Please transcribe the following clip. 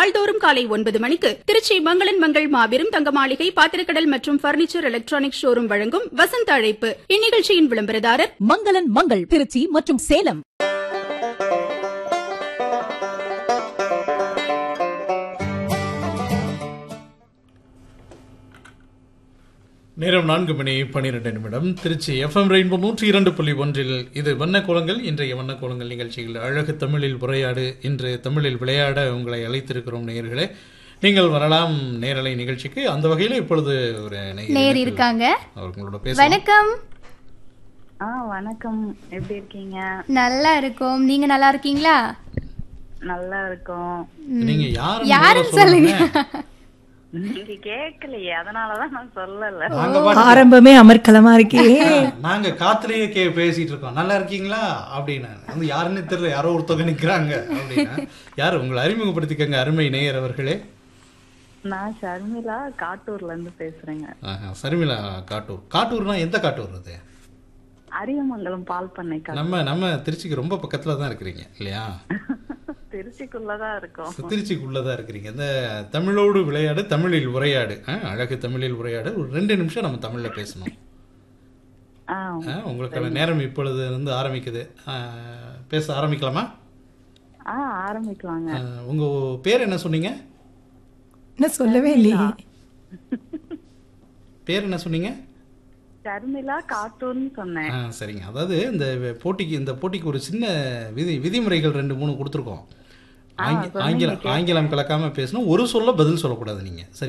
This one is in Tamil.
நாள்தோறும் காலை ஒன்பது மணிக்கு திருச்சி மங்களன் மங்கள் மாபெரும் தங்க மாளிகை பாத்திரக்கடல் மற்றும் பர்னிச்சர் எலக்ட்ரானிக் ஷோரூம் வழங்கும் வசந்த அழைப்பு இந்நிகழ்ச்சியின் விளம்பரதாரர் மங்களன் மங்கள் திருச்சி மற்றும் சேலம் நேரம் நான்கு மணி பன்னிரெண்டு நிமிடம் திருச்சி எஃப்எம் ரெயின்போ நூற்றி இரண்டு புள்ளி ஒன்றில் இது வண்ண கோலங்கள் இன்றைய வண்ண கோலங்கள் நிகழ்ச்சியில் அழகு தமிழில் உரையாடு இன்று தமிழில் விளையாட உங்களை அழைத்திருக்கிறோம் நேயர்களே நீங்கள் வரலாம் நேரலை நிகழ்ச்சிக்கு அந்த வகையில் இப்பொழுது ஒரு நேயர் நேர் இருக்காங்க அவர்களோட பேச வணக்கம் ஆ வணக்கம் எப்படி இருக்கீங்க நல்லா இருக்கோம் நீங்க நல்லா இருக்கீங்களா நல்லா இருக்கோம் நீங்க யாரு யாருன்னு சொல்லுங்க நீங்க கேட்கலையே அதனாலதான் நான் சொல்லல நாங்க பாட்டு- ஆரம்பமே அமர்க்கலமா இருக்கே நாங்க காத்துலயே கே பேசிட்டு இருக்கோம் நல்லா இருக்கீங்களா அப்படின்னு வந்து யாருன்னு தெரியல யாரோ ஒருத்தவங்க நிக்கிறாங்க அப்படின்னா யாரு உங்களை அறிமுகப்படுத்திக்கங்க அருமை நேயர் அவர்களே நான் ஷர்மிளா காட்டூர்ல இருந்து பேசுறேங்க ஆஹா, சரிமிலா காட்டூர் காட்டூர்னா எந்த காட்டூர் அது அரியமங்கலம் பால் பண்ணை கா- நம்ம நம்ம திருச்சிக்கு ரொம்ப பக்கத்துல தான் இருக்கிறீங்க இல்லையா திருச்சிக்குள்ளதான் இருக்கோம் திருச்சிக்குள்ளதான் இருக்கிறீங்க இந்த தமிழோடு விளையாடு தமிழில் உரையாடு ஆ, அழகு தமிழில் உரையாடு ஒரு ரெண்டு நிமிஷம் நம்ம தமிழ்ல பேசணும் ஆ ஆ, உங்களுக்கான நேரம் இப்பொழுது இருந்து ஆரம்பிக்குது ஆ, பேச ஆரம்பிக்கலாமா ஆ ஆரம்பிக்கலாங்க ஆ, உங்க பேர் என்ன சொன்னீங்க இன்னும் சொல்லவே இல்லையே பேர் என்ன சொன்னீங்க ஷர்மிளா காட்டூர்னு சொன்னேன் ஆ சரிங்க அதாவது இந்த போட்டிக்கு இந்த போட்டிக்கு ஒரு சின்ன விதி விதிமுறைகள் ரெண்டு மூணு கொடுத்துருக்கோம் ஆங்கி- ஆங்கிலம் ஆங்கிலம் கலக்காம பேசணும் ஒரு சொல்ல பதில் சொல்லக்கூடாது நீங்க சரி